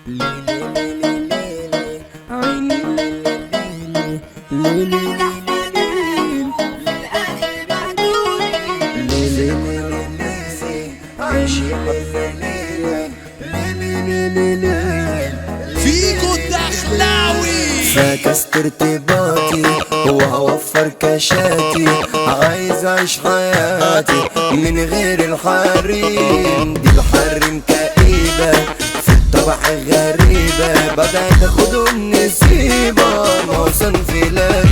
فيكو الدخلاوي فكست ارتباطي وهوفر كشاتي عايز اعيش حياتي من غير الحريم دي الحريم كئيبة في الطبع غريبة بدأت اخد النسيبة موسم في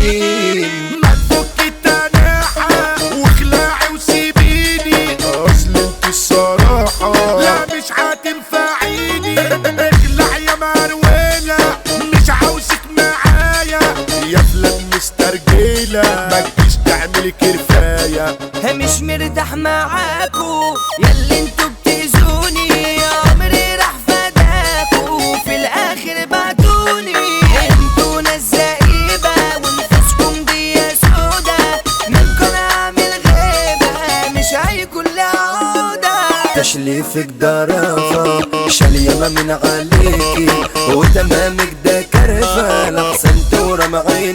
لئيم ما تفك التناحة واخلعي وسيبيني اصل انت الصراحة لا مش هتنفعيني اخلع يا مرويلة مش عاوزك معايا يا فلان مسترجلة ما تجيش تعملي كرفاية مش مرتاح معاكو ياللي انتوا بتأذوني عمري راح فداكو في الاخر بعتوني انتوا ناس زئيبة ونفوسكم دي سودا منكم اعمل غيبة مش هيكون لها عودة تشليفك درافة شاليمة من عليكي وتمامك ده كرفة لحسن تورم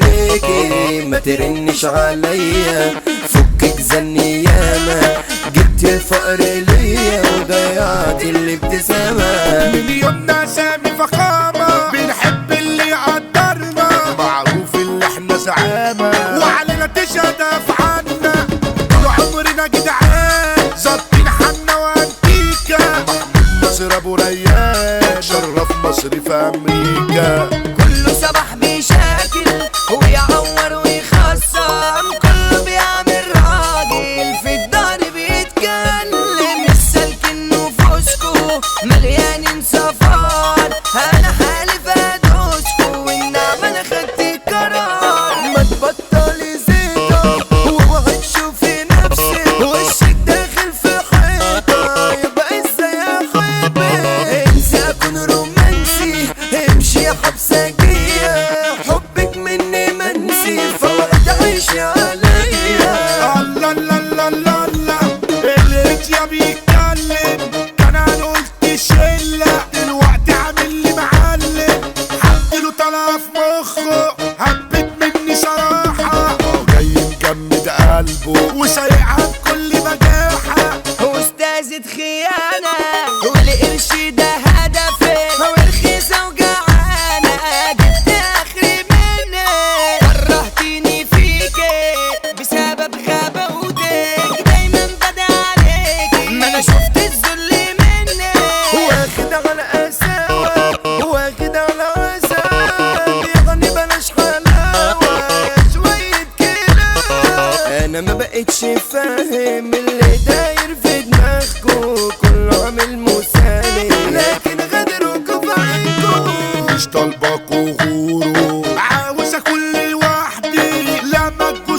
عينيكي ما ترنش عليا فكك زني ياما جبت الفقر ليا وضيعت الابتسامة من يومنا سامي فخامة بنحب اللي يقدرنا معروف اللي احنا زعامة وعلينا تشهد افعالنا طول عمرنا جدعان ظابطين حنا وانتيكا محمود مصر ابو ريان شرف مصر في امريكا كله صباح بيشاكل ويعور ويخصم كله بيعمل راجل في الدار بيتكلم السلك نفوسكو مليانين صفار انا حالف ادوسكو والنعمة انا خدت قرار ما تبطلي زيطة واوعي تشوفي نفسك وشك داخل في حيطة يبقى ازاي احبك انسى اكون رومانسي امشي يا حبسجية حبك مني منسي فوعد عيشي عليا الله الله الله الله الله الريت يا بيتكلم كان انا قلت شله دلوقتي عامل لي معلم حط له طلع في مخه هبت مني صراحه جاي مجمد قلبه وسايقها بكل بجاحه أستاذة خيانة والقرش ده هدفي ورخيصة وجعانة جبت آخري منك كرهتيني فيكي بسبب غباوتك دايما بدأ عليكي ما أنا شفت الذل منك واخد على قساوة واخد على عذاب يعني بلاش حلاوة شوية كلام انا ما بقتش فاهم اللي داير في دماغكو كله عامل مسالم لكن غدركوا في عينكو مش طالبك وغوره عاوز اكل لوحدي لا ما تجوش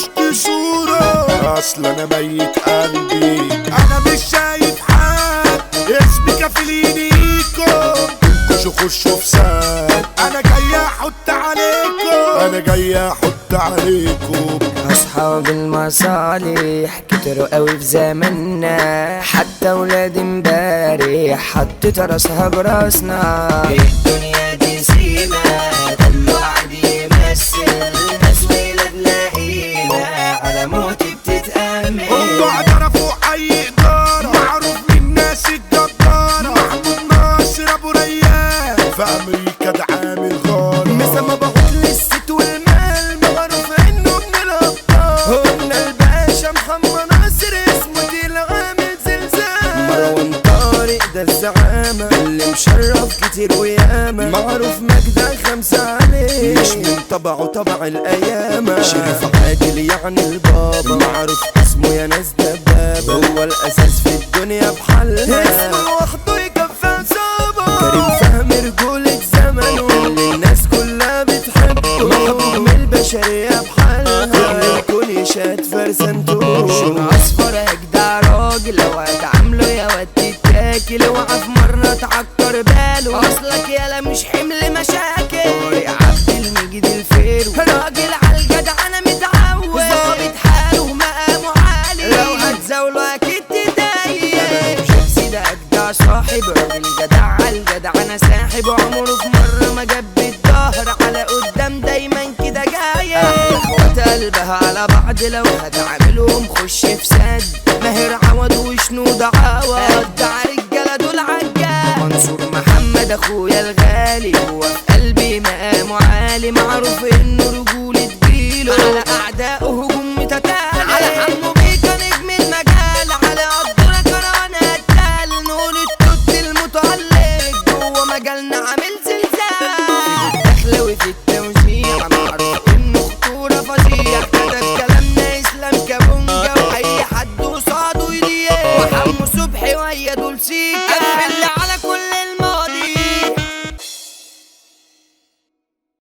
تشوره اصل انا ميت قلبي انا مش شايف حد اسمي كافل ايديكم خشوا خشوا في ساد انا جاي احط عليكم انا جاي احط عليكم أصحاب المصالح كتروا قوي في زماننا حتى ولاد امبارح حطيت راسها براسنا الدنيا دي سيما ده الوعد يمثل ناس ولاد لقينا على موتي بتتأمل هم اعترفوا اي اداره معروف من الناس الجباره محمود ناصر ابو ريان في امريكا ده عامل غاره مسا ما بقول للست والمال معروف انه من الابطال قلنا الباشا محمد ناصر اسمه دي عامل زلزال مروان طارق ده الزعامة اللي مشرف كتير وياما معروف مجدة خمسة عليه مش من طبعه طبع الايام شريف عادل يعني البابا معروف اسمه يا ناس دبابة هو الاساس في الدنيا بحالها اسمه لوحده يكفي عصابة كريم فهمي رجولة زمنه اللي الناس كلها بتحبه محبوب من البشرية بحالها الكل يشهد فرسنته شو اصفر اجدع راجل لو هتعامله يا واد تتاكل اوعى في مره تعكر باله اصلك يالا مش حمل مشاكل طارق عبد المجيد الفيرو راجل عالجدع انا متعود ظابط حاله مقامه عالي لو هتزاوله اكيد تضايق شمسي ده اجدع صاحب غالب راجل جدع على الجدع انا ساحب عمره في مرة ما جاب الظهر على قدام دايما كده جاية اخوات قلبها على بعض لو هتعاملهم خش في سد ماهر عوض وشنود عوض بتاع رجالة دول عجال منصور محمد اخويا الغالي هو في